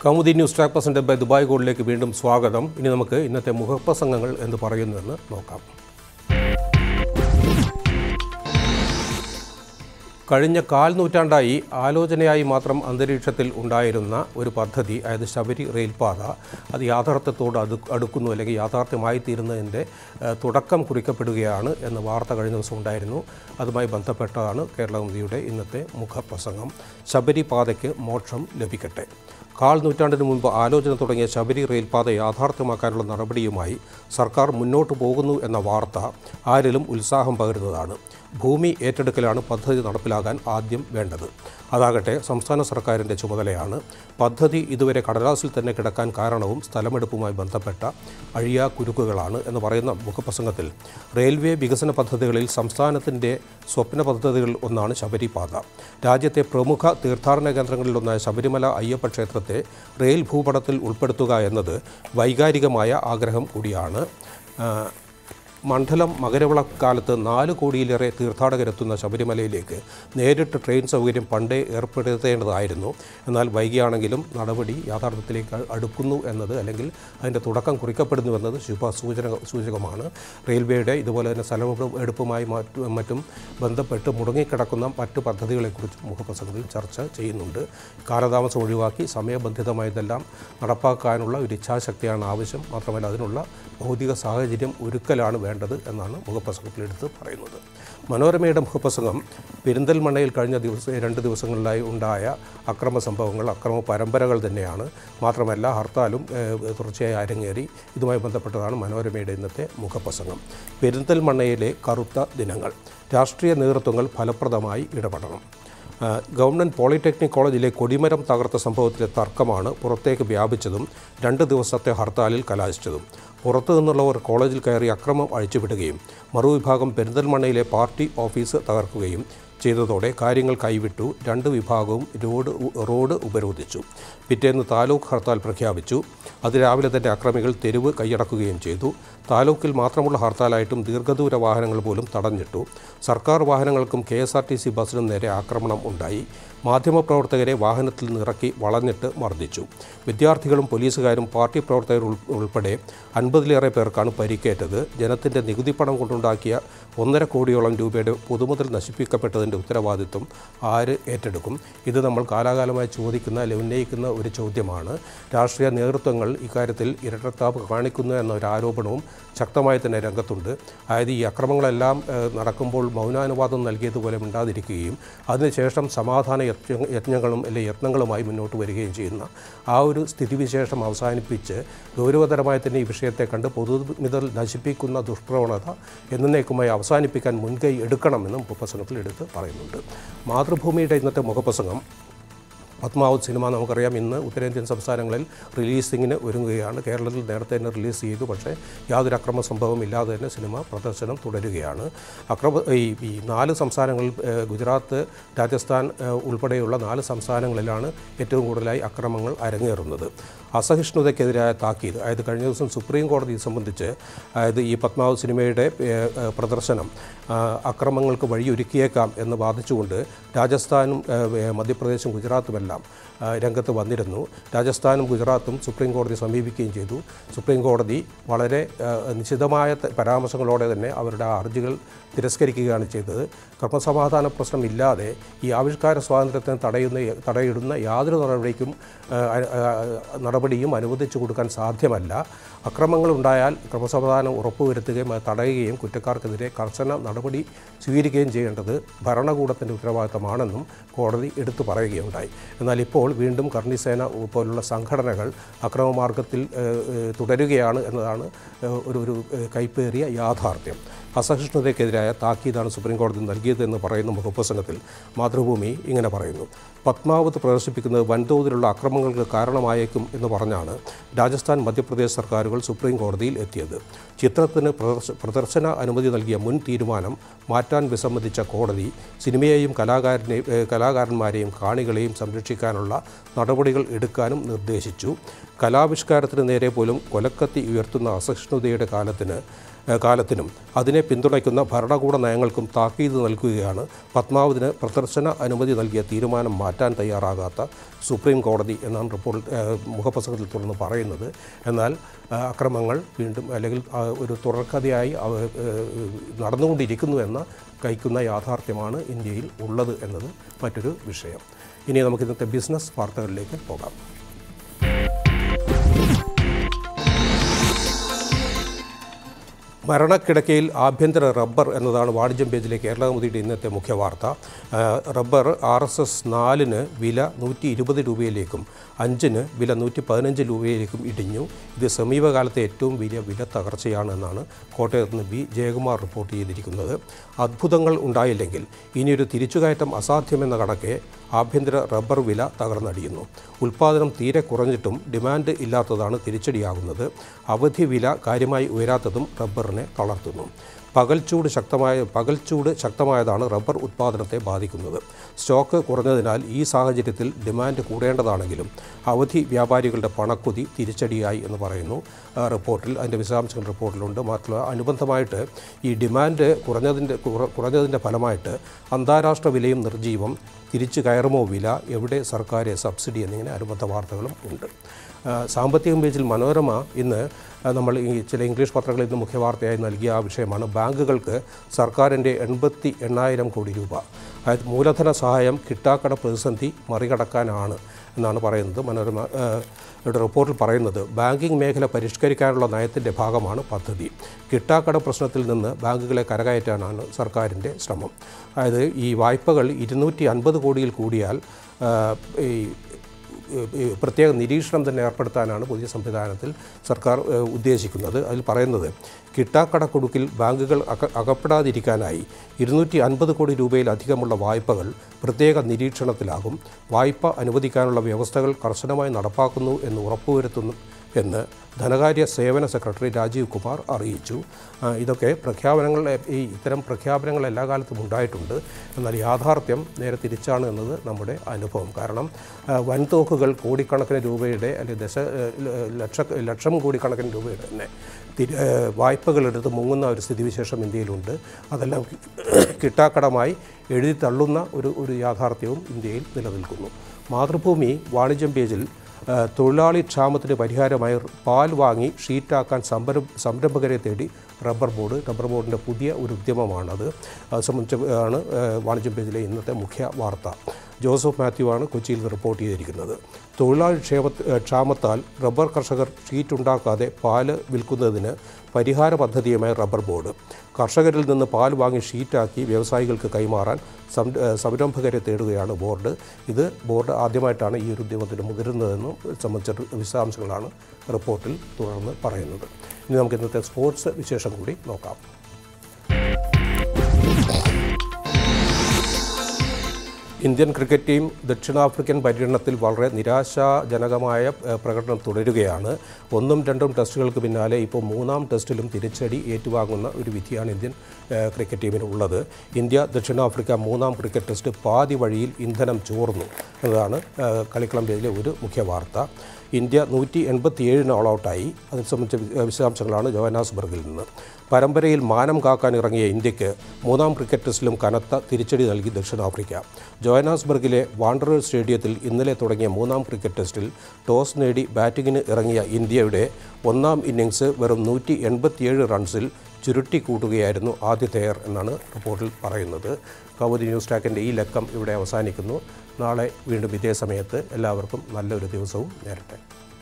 Kaumudi news track present by Dubai ഗോൾഡിലേക്ക് വീണ്ടും സ്വാഗതം ഇനി നമുക്ക് ഇന്നത്തെ മുഖപ്രസംഗങ്ങൾ എന്ന് പറയുന്നതെന്ന് നോക്കാം കഴിഞ്ഞ കാൽ നൂറ്റാണ്ടായി ആലോചനയായി മാത്രം അന്തരീക്ഷത്തിൽ ഉണ്ടായിരുന്ന ഒരു പദ്ധതി അതായത് ശബരി റെയിൽപാത അത് യാഥാർത്ഥ്യത്തോട് അടു അടുക്കുന്നു അല്ലെങ്കിൽ യാഥാർത്ഥ്യമായി തീരുന്നതിൻ്റെ ഏഹ്, തുടക്കം കുറിക്കപ്പെടുകയാണ് എന്ന വാർത്ത കഴിഞ്ഞ ദിവസം ഉണ്ടായിരുന്നു അതുമായി ബന്ധപ്പെട്ടതാണ് കേരളമതിയുടെ ഇന്നത്തെ മുഖപ്രസംഗം ശബരി പാതയ്ക്ക് മോക്ഷം ലഭിക്കട്ടെ കാൽ നൂറ്റാണ്ടിന് മുൻപ് ആലോചന തുടങ്ങിയ ശബരി റെയിൽപാത യാഥാർത്ഥ്യമാക്കാനുള്ള നടപടിയുമായി സർക്കാർ മുന്നോട്ട് പോകുന്നു എന്ന വാർത്ത ആരിലും ഉത്സാഹം പകരുന്നതാണ് ഭൂമി ഏറ്റെടുക്കലാണ് പദ്ധതി നടപ്പിലാകാൻ ആദ്യം വേണ്ടത് അതാകട്ടെ സംസ്ഥാന സർക്കാരിൻ്റെ ചുമതലയാണ് പദ്ധതി ഇതുവരെ കടലാസിൽ തന്നെ കിടക്കാൻ കാരണവും സ്ഥലമെടുപ്പുമായി ബന്ധപ്പെട്ട അഴിയാ കുരുക്കുകളാണ് എന്ന് പറയുന്ന മുഖപ്രസംഗത്തിൽ റെയിൽവേ വികസന പദ്ധതികളിൽ സംസ്ഥാനത്തിൻ്റെ സ്വപ്ന പദ്ധതികളിൽ ഒന്നാണ് ശബരിപാത രാജ്യത്തെ പ്രമുഖ തീർത്ഥാടന കേന്ദ്രങ്ങളിലൊന്നായ ശബരിമല അയ്യപ്പ ക്ഷേത്രത്തെ റെയിൽ ഭൂപടത്തിൽ ഉൾപ്പെടുത്തുക എന്നത് വൈകാരികമായ ആഗ്രഹം കൂടിയാണ് ആ, മണ്ഡലം മകരവിളക്കാലത്ത് നാല് കോടിയിലേറെ തീർത്ഥാടകരെത്തുന്ന ശബരിമലയിലേക്ക് നേരിട്ട് ട്രെയിൻ സൗകര്യം പണ്ടേ ഏർപ്പെടുത്തേണ്ടതായിരുന്നു എന്നാൽ വൈകിയാണെങ്കിലും നടപടി യാഥാർത്ഥ്യത്തിലേക്ക് അടുക്കുന്നു എന്നത് അല്ലെങ്കിൽ അതിൻ്റെ തുടക്കം കുറിക്കപ്പെടുന്നു എന്നത് ശുഭ സൂചന സൂചകമാണ് റെയിൽവേയുടെ ഇതുപോലെ തന്നെ സ്ഥലമെടുപ്പ് എടുപ്പുമായി മറ്റു മറ്റും ബന്ധപ്പെട്ട് മുടങ്ങിക്കിടക്കുന്ന മറ്റ് പദ്ധതികളെക്കുറിച്ച് മുഖപ്രസംഗത്തിൽ ചർച്ച ചെയ്യുന്നുണ്ട് കാലതാമസം ഒഴിവാക്കി സമയബന്ധിതമായി ഇതെല്ലാം നടപ്പാക്കാനുള്ള ഒരു ഇച്ഛാശക്തിയാണ് ആവശ്യം മാത്രമല്ല അതിനുള്ള ഭൗതിക സാഹചര്യം ഒരുക്കലാണ് വേണ്ടത് എന്നാണ് മുഖപ്രസംഗത്തിലെടുത്ത് പറയുന്നത് മനോരമയുടെ മുഖപ്രസംഗം പെരിന്തൽമണ്ണയിൽ കഴിഞ്ഞ ദിവസം രണ്ട് ദിവസങ്ങളിലായി ഉണ്ടായ അക്രമ സംഭവങ്ങൾ അക്രമ പരമ്പരകൾ തന്നെയാണ് മാത്രമല്ല ഹർത്താലും ഏഹ്, തുടർച്ചയായി അരങ്ങേറി ഇതുമായി ബന്ധപ്പെട്ടതാണ് മനോരമയുടെ ഇന്നത്തെ മുഖപ്രസംഗം പെരിന്തൽമണ്ണയിലെ കറുത്ത ദിനങ്ങൾ രാഷ്ട്രീയ നേതൃത്വങ്ങൾ ഫലപ്രദമായി ഇടപെടണം ആ, ഗവൺമെൻറ് പോളിടെക്നിക് കോളേജിലെ കൊടിമരം തകർത്ത സംഭവത്തിലെ തർക്കമാണ് പുറത്തേക്ക് വ്യാപിച്ചതും രണ്ട് ദിവസത്തെ ഹർത്താലിൽ കലാശിച്ചതും പുറത്തു നിന്നുള്ളവർ കോളേജിൽ കയറി അക്രമം അഴിച്ചുവിടുകയും മറുവിഭാഗം പെരിന്തൽമണ്ണയിലെ പാർട്ടി ഓഫീസ് തകർക്കുകയും ചെയ്തതോടെ കാര്യങ്ങൾ കൈവിട്ടു രണ്ട് വിഭാഗവും റോഡ് റോഡ് ഉപരോധിച്ചു പിറ്റേന്ന് താലൂക്ക് ഹർത്താൽ പ്രഖ്യാപിച്ചു അതിരാവിലെ തന്നെ അക്രമികൾ തെരുവ് കൈയടക്കുകയും ചെയ്തു താലൂക്കിൽ മാത്രമുള്ള ഹർത്താലായിട്ടും ദീർഘദൂര വാഹനങ്ങൾ പോലും തടഞ്ഞിട്ടു സർക്കാർ വാഹനങ്ങൾക്കും K S R T C ബസ്സിനും നേരെ ആക്രമണം ഉണ്ടായി മാധ്യമപ്രവർത്തകരെ വാഹനത്തിൽ നിറക്കി വളഞ്ഞിട്ട് മർദ്ദിച്ചു വിദ്യാർത്ഥികളും പോലീസുകാരും പാർട്ടി പ്രവർത്തകർ ഉൾ- ഉൾപ്പെടെ അൻപതിലേറെ പേർക്കാണ് പരിക്കേറ്റത് ജനത്തിൻ്റെ നികുതി പണം കൊണ്ടുണ്ടാക്കിയ ഒന്നര കോടിയോളം രൂപയുടെ പൊതുമുതൽ നശിപ്പിക്കപ്പെട്ടതിൻ്റെ ഉത്തരവാദിത്വം ആര് ഏറ്റെടുക്കും ഇത് നമ്മൾ കാലാകാലമായി ചോദിക്കുന്ന അല്ലെങ്കിൽ ഉന്നയിക്കുന്ന ഒരു ചോദ്യമാണ് രാഷ്ട്രീയ നേതൃത്വങ്ങൾ ഇക്കാര്യത്തിൽ ഇരട്ടത്താപ്പ് കാണിക്കുന്നു എന്ന ഒരു ആരോപണവും ശക്തമായി തന്നെ രംഗത്തുണ്ട് അതായത് ഈ അക്രമങ്ങളെല്ലാം ഏഹ്, നടക്കുമ്പോൾ മൗനാനുവാദം നൽകിയതുപോലെ മിണ്ടാതിരിക്കുകയും അതിനുശേഷം സമാധാന യജ്ഞ- യജ്ഞങ്ങളും അല്ലെങ്കിൽ യത്നങ്ങളുമായി മുന്നോട്ട് വരികയും ചെയ്യുന്ന ആ ഒരു സ്ഥിതിവിശേഷം അവസാനിപ്പിച്ച് ഗൗരവതരമായി തന്നെ ഈ വിഷയത്തെ കണ്ട് പൊതുമുതൽ നശിപ്പിക്കുന്ന ദുഷ്പ്രവണത എന്നേക്കുമായി അവസാനിപ്പിക്കാൻ മുൻകൈ എടുക്കണമെന്നും മുഖപ്രസംഗത്തിൽ എടുത്ത് പറയുന്നുണ്ട് മാതൃഭൂമിയുടെ ഇന്നത്തെ മുഖപ്രസംഗം പത്മാവത് സിനിമ നമുക്കറിയാം ഇന്ന് ഉത്തരേന്ത്യൻ സംസ്ഥാനങ്ങളിൽ റിലീസിങ്ങിന് ഒരുങ്ങുകയാണ് കേരളത്തിൽ നേരത്തെ തന്നെ റിലീസ് ചെയ്തു പക്ഷേ യാതൊരു അക്രമ സംഭവം ഇല്ലാതെ തന്നെ സിനിമ പ്രദർശനം തുടരുകയാണ് അക്രമ ഈ ഈ നാല് സംസ്ഥാനങ്ങളിൽ ഏഹ്, ഗുജറാത്ത് രാജസ്ഥാൻ ഏഹ്, ഉൾപ്പെടെയുള്ള നാല് സംസ്ഥാനങ്ങളിലാണ് ഏറ്റവും കൂടുതലായി അക്രമങ്ങൾ അരങ്ങേറുന്നത് അസഹിഷ്ണുതയ്ക്കെതിരായ താക്കീത് അതായത് കഴിഞ്ഞ ദിവസം സുപ്രീം കോടതി ഇത് സംബന്ധിച്ച് അതായത് ഈ പത്മാവത് സിനിമയുടെ ഏഹ്, ഏഹ്, പ്രദർശനം ആ, അക്രമങ്ങൾക്ക് വഴിയൊരുക്കിയേക്കാം എന്ന് വാദിച്ചുകൊണ്ട് രാജസ്ഥാനും ഏഹ്, ഏഹ്, മധ്യപ്രദേശും ഗുജറാത്തുമെല്ലാം ആ, രംഗത്ത് വന്നിരുന്നു രാജസ്ഥാനും ഗുജറാത്തും സുപ്രീം കോടതി സമീപിക്കുകയും ചെയ്തു സുപ്രീം കോടതി വളരെ ആ, നിശിതമായ ത- പരാമർശങ്ങളോടെ തന്നെ അവരുടെ ആ ഹർജികൾ തിരസ്കരിക്കുകയാണ് ചെയ്തത് ക്രമസമാധാന പ്രശ്നമില്ലാതെ ഈ ആവിഷ്കാര സ്വാതന്ത്ര്യത്തിന് തടയുന്ന തടയിടുന്ന യാതൊരു നടപടിക്കും ആ, ആ, നടപടിയും അനുവദിച്ചു കൊടുക്കാൻ സാധ്യമല്ല അക്രമങ്ങൾ ഉണ്ടായാൽ ക്രമസമാധാനം ഉറപ്പുവരുത്തുകയും അത് തടയുകയും കുറ്റക്കാർക്കെതിരെ കർശന നടപടി സ്വീകരിക്കുകയും ചെയ്യേണ്ടത് ഭരണകൂടത്തിൻ്റെ ഉത്തരവാദിത്തമാണെന്നും കോടതി എടുത്തു പറയുകയുണ്ടായി എന്നാൽ ഇപ്പോൾ വീണ്ടും കർണിസേന പോലുള്ള സംഘടനകൾ അക്രമമാർഗത്തിൽ ഏഹ്, ഏഹ്, തുടരുകയാണ് എന്നതാണ് ഏഹ്, ഒരു ഒരു ഏഹ്, കൈപ്പേറിയ യാഥാർത്ഥ്യം അസഹിഷ്ണുതയ്ക്കെതിരായ താക്കീതാണ് സുപ്രീം കോടതി നൽകിയതെന്ന് പറയുന്ന മുഖപ്രസംഗത്തിൽ മാതൃഭൂമി ഇങ്ങനെ പറയുന്നു പത്മാവത് പ്രദർശിപ്പിക്കുന്നത് വൻതോതിലുള്ള അക്രമങ്ങൾക്ക് കാരണമായേക്കും എന്ന് പറഞ്ഞാണ് രാജസ്ഥാൻ മധ്യപ്രദേശ് സർക്കാരുകൾ സുപ്രീം കോടതിയിൽ എത്തിയത് ചിത്രത്തിന് പ്രദർശ പ്രദർശന അനുമതി നൽകിയ മുൻ തീരുമാനം മാറ്റാൻ വിസമ്മതിച്ച കോടതി സിനിമയെയും കലാകാരനെ ഏഹ് കലാകാരന്മാരെയും കാണികളെയും സംരക്ഷിക്കാനുള്ള നടപടികൾ എടുക്കാനും നിർദ്ദേശിച്ചു കലാവിഷ്കാരത്തിന് നേരെ പോലും കൊലക്കത്തി ഉയർത്തുന്ന അസഹിഷ്ണുതയുടെ കാലത്തിന് ഏഹ്, കാലത്തിനും അതിനെ പിന്തുണയ്ക്കുന്ന ഭരണകൂട നയങ്ങൾക്കും താക്കീത് നൽകുകയാണ് പത്മാവതിന് പ്രദർശന അനുമതി നൽകിയ തീരുമാനം മാറ്റാൻ തയ്യാറാകാത്ത സുപ്രീം കോടതി എന്നാണ് റിപ്പോർട്ട് ഏഹ്, മുഖപ്രസംഗത്തിൽ തുടർന്ന് പറയുന്നത് എന്നാൽ ആ, അക്രമങ്ങൾ വീണ്ടും അല്ലെങ്കിൽ ആ, ഒരു തുടർക്കഥയായി അവ ഏഹ്, നടന്നുകൊണ്ടിരിക്കുന്നു എന്ന കഴിക്കുന്ന യാഥാർത്ഥ്യമാണ് ഇന്ത്യയിൽ ഉള്ളത് എന്നത് മറ്റൊരു വിഷയം ഇനി നമുക്ക് ഇന്നത്തെ ബിസിനസ് വാർത്തകളിലേക്ക് പോകാം മരണക്കിടക്കയിൽ ആഭ്യന്തര റബ്ബർ എന്നതാണ് വാണിജ്യം പേജിലെ കേരള കൗമുദിയുടെ ഇന്നത്തെ മുഖ്യ വാർത്ത ആ, റബ്ബർ ആർ എസ് എസ് നാലിന് വില നൂറ്റി ഇരുപത് രൂപയിലേക്കും അഞ്ചിന് വില നൂറ്റി പതിനഞ്ച് രൂപയിലേക്കും ഇടിഞ്ഞു ഇത് സമീപകാലത്തെ ഏറ്റവും വലിയ വില തകർച്ചയാണ് എന്നാണ് കോട്ടയത്ത് നിന്ന് ബി ജയകുമാർ റിപ്പോർട്ട് ചെയ്തിരിക്കുന്നത് അത്ഭുതങ്ങൾ ഉണ്ടായില്ലെങ്കിൽ ഇനിയൊരു തിരിച്ചുകയറ്റം അസാധ്യമെന്ന കണക്കെ ആഭ്യന്തര റബ്ബർ വില തകർന്നടിയുന്നു ഉൽപ്പാദനം തീരെ കുറഞ്ഞിട്ടും ഡിമാൻഡ് ഇല്ലാത്തതാണ് തിരിച്ചടിയാകുന്നത് അവധി വില കാര്യമായി ഉയരാത്തതും റബ്ബറിനെ തളർത്തുന്നു പകൽച്ചൂട് ശക്തമായ പകൽച്ചൂട് ശക്തമായതാണ് റബ്ബർ ഉത്പാദനത്തെ ബാധിക്കുന്നത് സ്റ്റോക്ക് കുറഞ്ഞതിനാൽ ഈ സാഹചര്യത്തിൽ ഡിമാൻഡ് കൂടേണ്ടതാണെങ്കിലും അവധി വ്യാപാരികളുടെ പണക്കുതി തിരിച്ചടിയായി എന്ന് പറയുന്നു ആ, റിപ്പോർട്ടിൽ അതിൻ്റെ വിശദാംശങ്ങൾ റിപ്പോർട്ടിലുണ്ട് മാത്രമല്ല അനുബന്ധമായിട്ട് ഈ ഡിമാൻഡ് കുറഞ്ഞതിൻ്റെ കുറ- കുറഞ്ഞതിൻ്റെ ഫലമായിട്ട് അന്താരാഷ്ട്ര വിലയും നിർജീവം തിരിച്ചു കയറുമോ വില എവിടെ സർക്കാർ സബ്സിഡി എന്നിങ്ങനെ അനുബന്ധ വാർത്തകളും ഉണ്ട് ആ, സാമ്പത്തിക പേജിൽ മനോരമ ഇന്ന് ആ, നമ്മൾ ഈ ചില ഇംഗ്ലീഷ് പത്രങ്ങളിൽ ഇന്ന് മുഖ്യ വാർത്തയായി നൽകിയ ആ വിഷയമാണ് ബാങ്കുകൾക്ക് സർക്കാരിൻ്റെ എൺപത്തി എണ്ണായിരം കോടി രൂപ അതായത് മൂലധന സഹായം കിട്ടാക്കട പ്രതിസന്ധി മറികടക്കാനാണ് എന്നാണ് പറയുന്നത് മനോരമ ആ, യുടെ റിപ്പോർട്ടിൽ പറയുന്നത് ബാങ്കിംഗ് മേഖല പരിഷ്കരിക്കാനുള്ള നയത്തിൻ്റെ ഭാഗമാണ് പദ്ധതി കിട്ടാക്കട പ്രശ്നത്തിൽ നിന്ന് ബാങ്കുകളെ കരകയറ്റാനാണ് സർക്കാരിൻ്റെ ശ്രമം അതായത് ഈ വായ്പകൾ ഇരുന്നൂറ്റി അൻപത് കോടിയിൽ കൂടിയാൽ ആ, ഈ ഈ പ്രത്യേക നിരീക്ഷണം തന്നെ ഏർപ്പെടുത്താനാണ് പുതിയ സംവിധാനത്തിൽ സർക്കാർ ഏഹ്, ഉദ്ദേശിക്കുന്നത് അതിൽ പറയുന്നത് കിട്ടാക്കടക്കുടുക്കിൽ ബാങ്കുകൾ അക അകപ്പെടാതിരിക്കാനായി ഇരുന്നൂറ്റി അൻപത് കോടി രൂപയിലധികമുള്ള വായ്പകൾ പ്രത്യേക നിരീക്ഷണത്തിലാകും വായ്പ അനുവദിക്കാനുള്ള വ്യവസ്ഥകൾ കർശനമായി നടപ്പാക്കുന്നു എന്ന് ഉറപ്പുവരുത്തുന്നു എന്ന് ധനകാര്യ സേവന സെക്രട്ടറി രാജീവ് കുമാർ അറിയിച്ചു ആ, ഇതൊക്കെ പ്രഖ്യാപനങ്ങൾ ഈ ഇത്തരം പ്രഖ്യാപനങ്ങൾ എല്ലാ കാലത്തും ഉണ്ടായിട്ടുണ്ട് എന്നാൽ യാഥാർത്ഥ്യം നേരെ തിരിച്ചാണ് എന്നത് നമ്മുടെ അനുഭവം കാരണം ആ, വൻതോക്കുകൾ കോടിക്കണക്കിന് രൂപയുടെ അല്ലെങ്കിൽ ദശ ഏ, ല- ലക്ഷ ലക്ഷം കോടിക്കണക്കിന് രൂപയുടെ തന്നെ തിരി- ഏ, വായ്പകളെടുത്ത് മുങ്ങുന്ന ഒരു സ്ഥിതിവിശേഷം ഇന്ത്യയിലുണ്ട് അതെല്ലാം കി- കിട്ടാക്കടമായി എഴുതി തള്ളുന്ന ഒരു ഒരു യാഥാർത്ഥ്യവും ഇന്ത്യയിൽ നിലനിൽക്കുന്നു മാതൃഭൂമി വാണിജ്യം പേജിൽ ആ, തൊഴിലാളി ക്ഷാമത്തിന് പരിഹാരമായി പാൽ വാങ്ങി ഷീറ്റാക്കാൻ സംരം സംരംഭകരെ തേടി റബ്ബർ ബോർഡ് റബ്ബർ ബോർഡിൻ്റെ പുതിയ ഒരു ഉദ്യമമാണത് അത് സംബന്ധിച്ച് ആണ് ആ, വാണിജ്യം പേജിലെ ഇന്നത്തെ മുഖ്യ വാർത്ത ജോസഫ് മാത്യു ആണ് കൊച്ചിയിൽ നിന്ന് റിപ്പോർട്ട് ചെയ്തിരിക്കുന്നത് തൊഴിലാളി ക്ഷേമ ക്ഷാമത്താൽ റബ്ബർ കർഷകർ ഷീറ്റ് ഉണ്ടാക്കാതെ പാല് വിൽക്കുന്നതിന് പരിഹാര പദ്ധതിയുമായി റബ്ബർ ബോർഡ് കർഷകരിൽ നിന്ന് പാൽ വാങ്ങി ഷീറ്റാക്കി വ്യവസായികൾക്ക് കൈമാറാൻ സം ഏഹ് സംരംഭകരെ തേടുകയാണ് ബോർഡ് ഇത് ബോർഡ് ആദ്യമായിട്ടാണ് ഈ ഒരു ഉദ്യമത്തിന് മുതിരുന്നതെന്നും സംബന്ധിച്ച വിശദാംശങ്ങളാണ് റിപ്പോർട്ടിൽ തുടർന്ന് പറയുന്നത് ഇനി നമുക്ക് ഇന്നത്തെ സ്പോർട്സ് വിശേഷം കൂടി നോക്കാം ഇന്ത്യൻ ക്രിക്കറ്റ് ടീം ദക്ഷിണാഫ്രിക്കൻ പര്യടനത്തിൽ വളരെ നിരാശാജനകമായ ഏഹ്, പ്രകടനം തുടരുകയാണ് ഒന്നും രണ്ടും ടെസ്റ്റുകൾക്ക് പിന്നാലെ ഇപ്പോൾ മൂന്നാം ടെസ്റ്റിലും തിരിച്ചടി ഏറ്റുവാങ്ങുന്ന ഒരു വിധിയാണ് ഇന്ത്യൻ ഏഹ്, ക്രിക്കറ്റ് ടീമിന് ഉള്ളത് ഇന്ത്യ ദക്ഷിണാഫ്രിക്ക മൂന്നാം ക്രിക്കറ്റ് ടെസ്റ്റ് പാതി വഴിയിൽ ഇന്ധനം ചോർന്നു എന്നതാണ് ഏഹ്, കളിക്കളം പേജിലെ ഒരു മുഖ്യ വാർത്ത ഇന്ത്യ നൂറ്റി എൺപത്തിയേഴിന് ഓൾ ഔട്ടായി അത് സംബന്ധിച്ച വി- വിശദാംശങ്ങളാണ് ജോഹനാസ്ബർഗിൽ നിന്ന് പരമ്പരയിൽ മാനം കാക്കാൻ ഇറങ്ങിയ ഇന്ത്യക്ക് മൂന്നാം ക്രിക്കറ്റ് ടെസ്റ്റിലും കനത്ത തിരിച്ചടി നൽകി ദക്ഷിണാഫ്രിക്ക ജോഹനാസ്ബർഗിലെ വാണ്ടറേഴ്സ് സ്റ്റേഡിയത്തിൽ ഇന്നലെ തുടങ്ങിയ മൂന്നാം ക്രിക്കറ്റ് ടെസ്റ്റിൽ ടോസ് നേടി ബാറ്റിങ്ങിന് ഇറങ്ങിയ ഇന്ത്യയുടെ ഒന്നാം ഇന്നിങ്സ് വെറും നൂറ്റി എൺപത്തിയേഴ് റൺസിൽ ചുരുട്ടിക്കൂട്ടുകയായിരുന്നു ആതിഥേയർ എന്നാണ് റിപ്പോർട്ടിൽ പറയുന്നത് കൗമുദി ന്യൂസ് ടാക്കിൻ്റെ ഈ ലക്കം ഇവിടെ അവസാനിക്കുന്നു നാളെ വീണ്ടും ഇതേ സമയത്ത് എല്ലാവർക്കും നല്ലൊരു ദിവസവും നേരട്ടെ